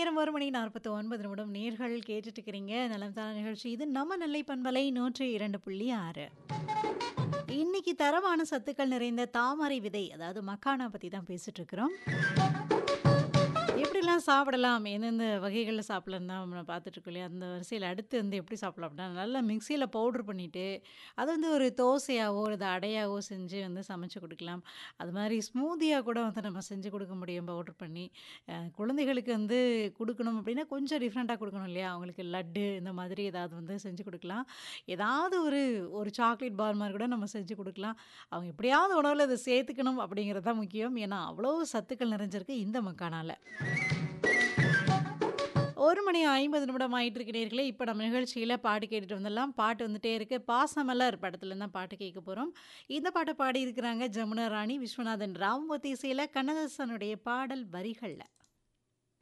நேரம் ஒரு மணி 49 நிமிடம். நேர்கள் கேட்டுட்டு இருக்கிறீங்க. நலம் தான நிகழ்ச்சி. இது நம்ம நெல்லை பண்பலை 102.6. இன்னைக்கு தரமான சத்துக்கள் நிறைந்த தாமரை விதை, அதாவது மக்கானா பத்தி தான் பேசிட்டு இருக்கிறோம். எப்படிலாம் சாப்பிடலாம்? எந்தெந்த வகைகள்ல சாப்பிடலாம்னு தான் நம்ம பார்த்துட்டு இருக்கோம் இல்லையா? அந்த வரிசையில அடுத்து வந்து எப்படி சாப்பிடலாம் அப்படின்னா, நல்லா மிக்ஸியில பவுடர் பண்ணிட்டு, அத வந்து ஒரு தோசையாவோ, அல்லது அடையாவோ செஞ்சு வந்து சமைச்சு குடுக்கலாம். அது மாரி ஸ்மூதியா கூட வந்து நம்ம செஞ்சு குடுக்க முடியும் பவுடர் பண்ணி. அ குழந்தைகளுக்கு வந்து குடுக்கணும் அப்படின்னா, கொஞ்சம் டிஃப்ரெண்ட்டா குடுக்கணும் இல்லையா? அவங்களுக்கு லட்டு இந்த மாதிரி ஏதாவது வந்து செஞ்சு குடுக்கலாம். ஏதாவது ஒரு ஒரு சாக்லேட் பார் மாரி கூட நம்ம செஞ்சு குடுக்கலாம். அவங்க எப்படியாவது உணவுல இத சேர்த்துக்கணும் அப்படிங்கிறது தான் முக்கியம். ஏன்னா, அவ்வளோ சத்துக்கள் நிறைஞ்சிருக்கு இந்த மக்கானால. 1 மணி 50 நிமிடம் ஆயிட்டு இருக்கு நேயர்களே. இப்ப நம்ம நிகழ்ச்சியில பாட்டு கேட்டுட்டு வந்துடலாம். பாட்டு வந்துட்டே இருக்கு. பாசமலர் படத்துலருந்து தான் பாட்டு கேட்க போறோம். இந்த பாட்ட பாடியிருக்கிறாங்க ஜமுனா ராணி, விஸ்வநாதன் ராமமூர்த்தி இசையில கண்ணதாசனுடைய பாடல் வரிகள்ல.